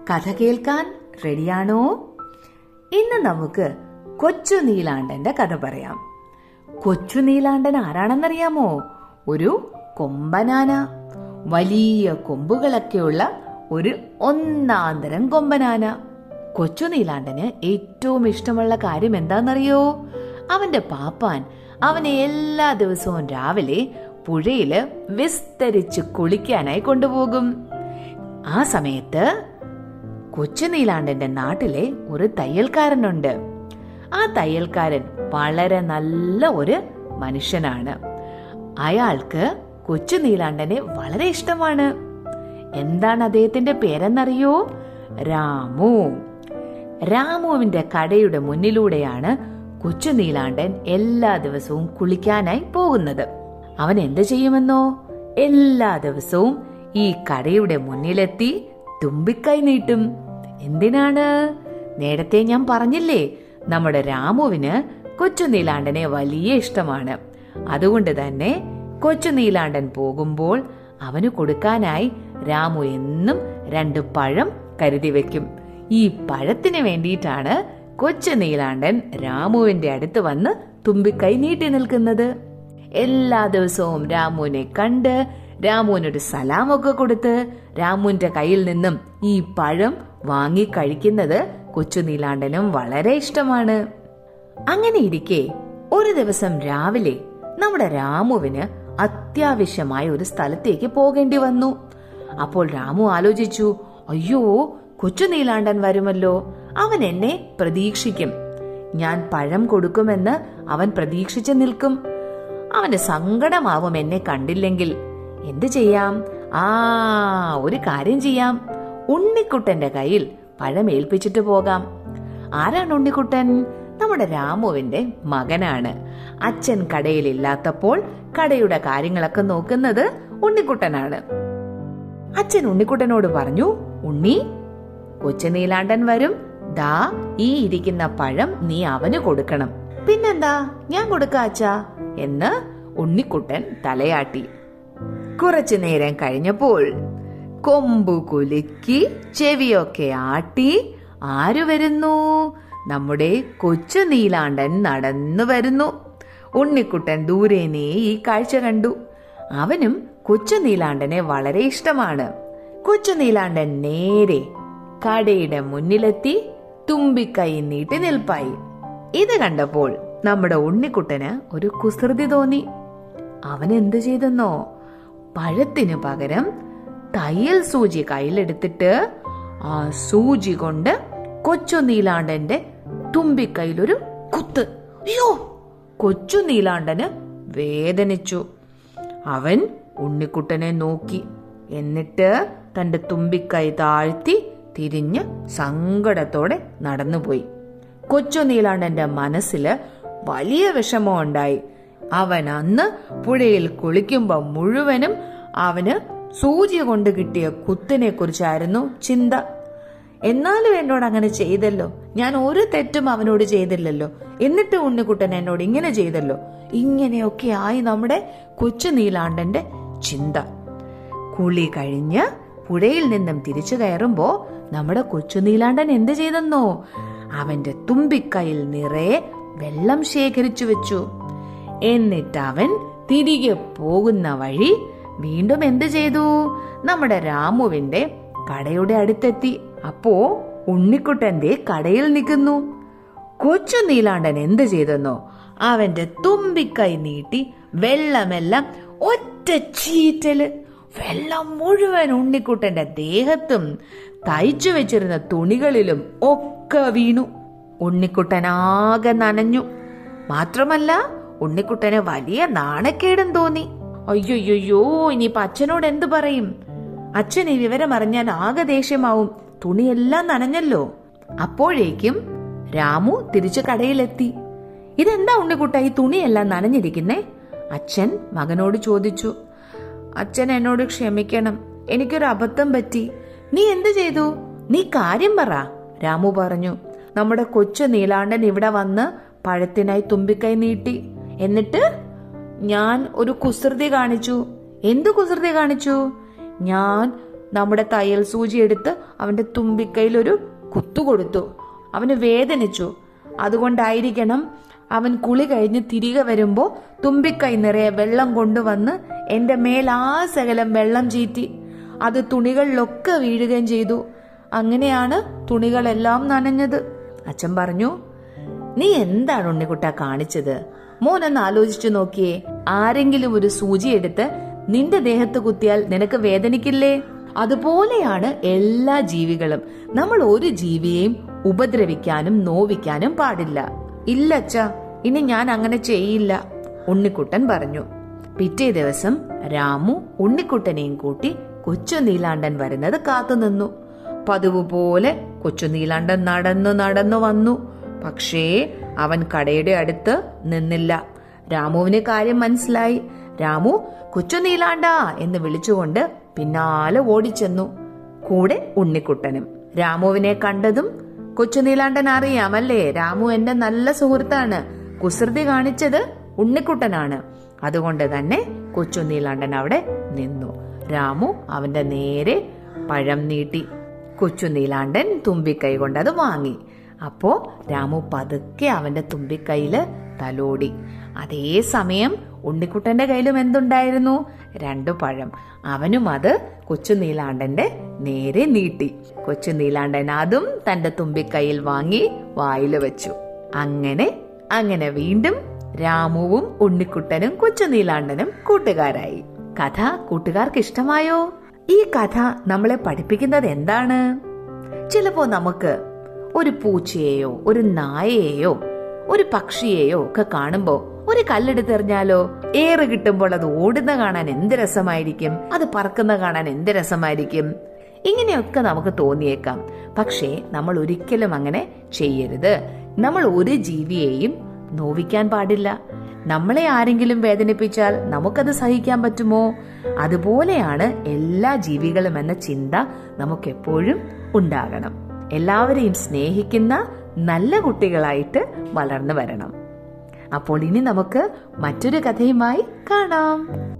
കഥ കേൾക്കാൻ റെഡിയാണോ ഇന്ന് നമുക്ക് കൊച്ചു നീലാണ്ടന്റെ കഥ പറയാം കൊച്ചു നീലാണ്ടൻ ആരാണെന്നറിയാമോ ഒരു കൊമ്പനാന വലിയ കൊമ്പുകളൊക്കെയുള്ള ഒരു ഒന്നാന്തരം കൊമ്പനാന കൊച്ചു നീലാണ്ടന് ഏറ്റവും ഇഷ്ടമുള്ള കാര്യം എന്താണെന്നറിയോ അവന്റെ പാപ്പാൻ അവനെ എല്ലാ ദിവസവും രാവിലെ പുഴയില് വിസ്തരിച്ച് കുളിക്കാനായി കൊണ്ടുപോകും ആ സമയത്ത് കൊച്ചു നീലാണ്ടന്റെ നാട്ടിലെ ഒരു തയ്യൽക്കാരനുണ്ട് ആ തയ്യൽക്കാരൻ വളരെ നല്ല ഒരു മനുഷ്യനാണ് അയാൾക്ക് കൊച്ചു നീലാണ്ടനെ വളരെ ഇഷ്ടമാണ് എന്താണ് അദ്ദേഹത്തിന്റെ പേരെന്നറിയോ രാമു രാമുവിന്റെ കടയുടെ മുന്നിലൂടെയാണ് കൊച്ചു നീലാണ്ടൻ എല്ലാ ദിവസവും കുളിക്കാനായി പോകുന്നത് അവൻ എന്ത് ചെയ്യുമെന്നോ എല്ലാ ദിവസവും ഈ കടയുടെ മുന്നിലെത്തി തുമ്പിക്കൈ നീട്ടും എന്തിനാണ് നേരത്തെ ഞാൻ പറഞ്ഞില്ലേ നമ്മുടെ രാമുവിന് കൊച്ചു നീലാണ്ടനെ വലിയ ഇഷ്ടമാണ് അതുകൊണ്ട് തന്നെ കൊച്ചു നീലാണ്ടൻ പോകുമ്പോൾ അവന് കൊടുക്കാനായി രാമു എന്നും രണ്ട് പഴം കരുതി വെക്കും ഈ പഴത്തിന് വേണ്ടിയിട്ടാണ് കൊച്ചു നീലാണ്ടൻ രാമുവിന്റെ അടുത്ത് വന്ന് തുമ്പിക്കൈ നീട്ടി നിൽക്കുന്നത് എല്ലാ ദിവസവും രാമുവിനെ കണ്ട് രാമുവിനൊരു സലാമൊക്കെ കൊടുത്ത് രാമുവിന്റെ കയ്യിൽ നിന്നും ഈ പഴം വാങ്ങി കഴിക്കുന്നത് കൊച്ചു നീലാണ്ടനും വളരെ ഇഷ്ടമാണ് അങ്ങനെ ഇരിക്കെ ഒരു ദിവസം രാവിലെ നമ്മുടെ രാമുവിന് അത്യാവശ്യമായ ഒരു സ്ഥലത്തേക്ക് പോകേണ്ടി വന്നു അപ്പോൾ രാമു ആലോചിച്ചു അയ്യോ കൊച്ചു നീലാണ്ടൻ വരുമല്ലോ അവൻ എന്നെ പ്രതീക്ഷിക്കും ഞാൻ പഴം കൊടുക്കുമെന്ന് അവൻ പ്രതീക്ഷിച്ചു നിൽക്കും അവന് സങ്കടമാവും എന്നെ കണ്ടില്ലെങ്കിൽ എന്തു ചെയ്യാം ആ ഒരു കാര്യം ചെയ്യാം ഉണ്ണിക്കുട്ടന്റെ കയ്യിൽ പഴം ഏൽപ്പിച്ചിട്ട് പോകാം ആരാണ് ഉണ്ണിക്കുട്ടൻ നമ്മുടെ രാമുവിന്റെ മകനാണ് അച്ഛൻ കടയിലില്ലാത്തപ്പോൾ കടയുടെ കാര്യങ്ങളൊക്കെ നോക്കുന്നത് ഉണ്ണിക്കുട്ടനാണ് അച്ഛൻ ഉണ്ണിക്കുട്ടനോട് പറഞ്ഞു ഉണ്ണി കൊച്ചുനീലാണ്ടൻ വരും ദാ ഈ ഇരിക്കുന്ന പഴം നീ അവന് കൊടുക്കണം പിന്നെന്താ ഞാൻ കൊടുക്കാ അച്ഛാ എന്ന് ഉണ്ണിക്കുട്ടൻ തലയാട്ടി കുറച്ചു നേരം കഴിഞ്ഞപ്പോൾ കൊമ്പു കുലുക്കി ചെവിയൊക്കെ ആട്ടി ആര് വരുന്നു നമ്മുടെ കൊച്ചു നീലാണ്ടൻ നടന്നു വരുന്നു ഉണ്ണിക്കുട്ടൻ ദൂരേനേ ഈ കാഴ്ച കണ്ടു അവനും കൊച്ചു നീലാണ്ടനെ വളരെ ഇഷ്ടമാണ് കൊച്ചു നീലാണ്ടൻ നേരെ കടയുടെ മുന്നിലെത്തി തുമ്പിക്കൈ നീട്ടി നിൽപ്പായി ഇത് കണ്ടപ്പോൾ നമ്മുടെ ഉണ്ണിക്കുട്ടന് ഒരു കുസൃതി തോന്നി അവൻ എന്ത് ചെയ്തെന്നോ പഴത്തിനു പകരം തയ്യൽ സൂചി കയ്യിലെടുത്തിട്ട് ആ സൂചി കൊണ്ട് കൊച്ചു നീലാണ്ടന്റെ തുമ്പിക്കൈയിലൊരു കുത്ത് അയ്യോ കൊച്ചു നീലാണ്ടന് വേദനിച്ചു അവൻ ഉണ്ണിക്കുട്ടനെ നോക്കി എന്നിട്ട് തന്റെ തുമ്പിക്കൈ താഴ്ത്തി തിരിഞ്ഞ് സങ്കടത്തോടെ നടന്നുപോയി കൊച്ചു നീലാണ്ടന്റെ മനസ്സില് വലിയ വിഷമം ഉണ്ടായി അവൻ അന്ന് പുഴയിൽ കുളിക്കുമ്പോ മുഴുവനും അവന് സൂചി കൊണ്ട് കിട്ടിയ കുത്തിനെ കുറിച്ചായിരുന്നു ചിന്ത എന്നാലും എന്നോട് അങ്ങനെ ചെയ്തല്ലോ ഞാൻ ഒരു തെറ്റും അവനോട് ചെയ്തില്ലല്ലോ എന്നിട്ട് ഉണ്ണിക്കുട്ടൻ എന്നോട് ഇങ്ങനെ ചെയ്തല്ലോ ഇങ്ങനെയൊക്കെ ആയി നമ്മുടെ കൊച്ചു നീലാണ്ടന്റെ ചിന്ത കുളി കഴിഞ്ഞ് പുഴയിൽ നിന്നും തിരിച്ചു കയറുമ്പോ നമ്മുടെ കൊച്ചു നീലാണ്ടൻ എന്ത് ചെയ്തെന്നോ അവന്റെ തുമ്പിക്കൈയിൽ നിറയെ വെള്ളം ശേഖരിച്ചു വെച്ചു എന്നിട്ട് അവൻ തിരികെ പോകുന്ന വഴി വീണ്ടും എന്ത് ചെയ്തു നമ്മുടെ രാമുവിന്റെ കടയുടെ അടുത്തെത്തി അപ്പോ ഉണ്ണിക്കുട്ടന്റെ കടയിൽ നിൽക്കുന്നു കൊച്ചു നീലാണ്ടൻ എന്ത് ചെയ്തെന്നോ അവന്റെ തുമ്പിക്കൈ നീട്ടി വെള്ളമെല്ലാം ഒറ്റ ചീറ്റല് വെള്ളം മുഴുവൻ ഉണ്ണിക്കുട്ടന്റെ ദേഹത്തും തയ്ച്ചു വെച്ചിരുന്ന തുണികളിലും ഒക്കെ വീണു ഉണ്ണിക്കുട്ടനാകെ നനഞ്ഞു മാത്രമല്ല ഉണ്ണിക്കുട്ടന് വലിയ നാണക്കേടും തോന്നി അയ്യോയ്യോ ഇനിയിപ്പൊ അച്ഛനോട് എന്തു പറയും അച്ഛൻ ഈ വിവരം അറിഞ്ഞാൽ ആകെ ദേഷ്യമാവും തുണിയെല്ലാം നനഞ്ഞല്ലോ അപ്പോഴേക്കും രാമു തിരിച്ചു കടയിലെത്തി ഇതെന്താ ഉണ്ണിക്കുട്ട ഈ തുണിയെല്ലാം നനഞ്ഞിരിക്കുന്നേ അച്ഛൻ മകനോട് ചോദിച്ചു അച്ഛൻ എന്നോട് ക്ഷമിക്കണം എനിക്കൊരു അബദ്ധം പറ്റി നീ എന്ത് ചെയ്തു നീ കാര്യം പറ രാമു പറഞ്ഞു നമ്മുടെ കൊച്ചു നീലാണ്ടൻ ഇവിടെ വന്ന് പഴത്തിനായി തുമ്പിക്കൈ നീട്ടി എന്നിട്ട് ഞാൻ ഒരു കുസൃതി കാണിച്ചു എന്തു കുസൃതി കാണിച്ചു ഞാൻ നമ്മുടെ തയ്യൽ സൂചി എടുത്ത് അവന്റെ തുമ്പിക്കൈയിൽ ഒരു കുത്തു കൊടുത്തു അവന് വേദനിച്ചു അതുകൊണ്ടായിരിക്കണം അവൻ കുളി കഴിഞ്ഞ് തിരികെ വരുമ്പോ തുമ്പിക്കൈ നിറയെ വെള്ളം കൊണ്ടുവന്ന് എന്റെ മേൽ ആ സകലം വെള്ളം ചീറ്റി അത് തുണികളിലൊക്കെ വീഴുകയും ചെയ്തു അങ്ങനെയാണ് തുണികളെല്ലാം നനഞ്ഞത് അച്ഛൻ പറഞ്ഞു നീ എന്താണ് ഉണ്ണിക്കുട്ട കാണിച്ചത് മോനൊന്ന് ആലോചിച്ചു നോക്കിയേ ആരെങ്കിലും ഒരു സൂചി എടുത്ത് നിന്റെ ദേഹത്ത് കുത്തിയാൽ നിനക്ക് വേദനിക്കില്ലേ അതുപോലെയാണ് എല്ലാ ജീവികളും നമ്മൾ ഒരു ജീവിയെയും ഉപദ്രവിക്കാനും നോവിക്കാനും പാടില്ല ഇല്ല അച്ഛ ഇനി ഞാൻ അങ്ങനെ ചെയ്യില്ല ഉണ്ണിക്കുട്ടൻ പറഞ്ഞു പിറ്റേ ദിവസം രാമു ഉണ്ണിക്കുട്ടനെയും കൂട്ടി കൊച്ചു നീലാണ്ടൻ വരുന്നത് കാത്തുനിന്നു പതിവ് പോലെ കൊച്ചു നീലാണ്ടൻ നടന്നു നടന്നു വന്നു പക്ഷേ അവൻ കടയുടെ അടുത്ത് നിന്നില്ല രാമുവിന് കാര്യം മനസ്സിലായി രാമു കൊച്ചു നീലാണ്ട എന്ന് വിളിച്ചുകൊണ്ട് പിന്നാലെ ഓടിച്ചെന്നു കൂടെ ഉണ്ണിക്കുട്ടനും രാമുവിനെ കണ്ടതും കൊച്ചു നീലാണ്ടൻ അറിയാമല്ലേ രാമു എന്റെ നല്ല സുഹൃത്താണ് കുസൃതി കാണിച്ചത് ഉണ്ണിക്കുട്ടനാണ് അതുകൊണ്ട് തന്നെ കൊച്ചു നീലാണ്ടൻ അവിടെ നിന്നു രാമു അവന്റെ നേരെ പഴം നീട്ടി കൊച്ചു നീലാണ്ടൻ തുമ്പിക്കൈ കൊണ്ട് അത് വാങ്ങി അപ്പോ രാമു പതുക്കെ അവന്റെ തുമ്പിക്കൈയില് തലോടി അതേ സമയം ഉണ്ണിക്കുട്ടന്റെ കയ്യിലും എന്തുണ്ടായിരുന്നു രണ്ടു പഴം അവനും അത് കൊച്ചു നീലാണ്ടന്റെ നേരെ നീട്ടി കൊച്ചു നീലാണ്ടൻ അതും തന്റെ തുമ്പിക്കൈയിൽ വാങ്ങി വായില് വെച്ചു അങ്ങനെ അങ്ങനെ വീണ്ടും രാമുവും ഉണ്ണിക്കുട്ടനും കൊച്ചു നീലാണ്ടനും കൂട്ടുകാരായി കഥ കൂട്ടുകാർക്ക് ഇഷ്ടമായോ ഈ കഥ നമ്മളെ പഠിപ്പിക്കുന്നത് എന്താണ് ചിലപ്പോ നമുക്ക് ഒരു പൂച്ചയെയോ ഒരു നായയെയോ ഒരു പക്ഷിയെയോ ഒക്കെ കാണുമ്പോ ഒരു കല്ലെടുത്തെറിഞ്ഞാലോ ഏറ് കിട്ടുമ്പോൾ അത് ഓടുന്ന കാണാൻ എന്ത് രസമായിരിക്കും അത് പറക്കുന്ന കാണാൻ എന്ത് രസമായിരിക്കും ഇങ്ങനെയൊക്കെ നമുക്ക് തോന്നിയേക്കാം പക്ഷേ നമ്മൾ ഒരിക്കലും അങ്ങനെ ചെയ്യരുത് നമ്മൾ ഒരു ജീവിയെയും നോവിക്കാൻ പാടില്ല നമ്മളെ ആരെങ്കിലും വേദനിപ്പിച്ചാൽ നമുക്കത് സഹിക്കാൻ പറ്റുമോ അതുപോലെയാണ് എല്ലാ ജീവികളും എന്ന ചിന്ത നമുക്കെപ്പോഴും ഉണ്ടാകണം എല്ലാവരെയും സ്നേഹിക്കുന്ന നല്ല കുട്ടികളായിട്ട് വളർന്നു വരണം അപ്പോൾ ഇനി നമുക്ക് മറ്റൊരു കഥയുമായി കാണാം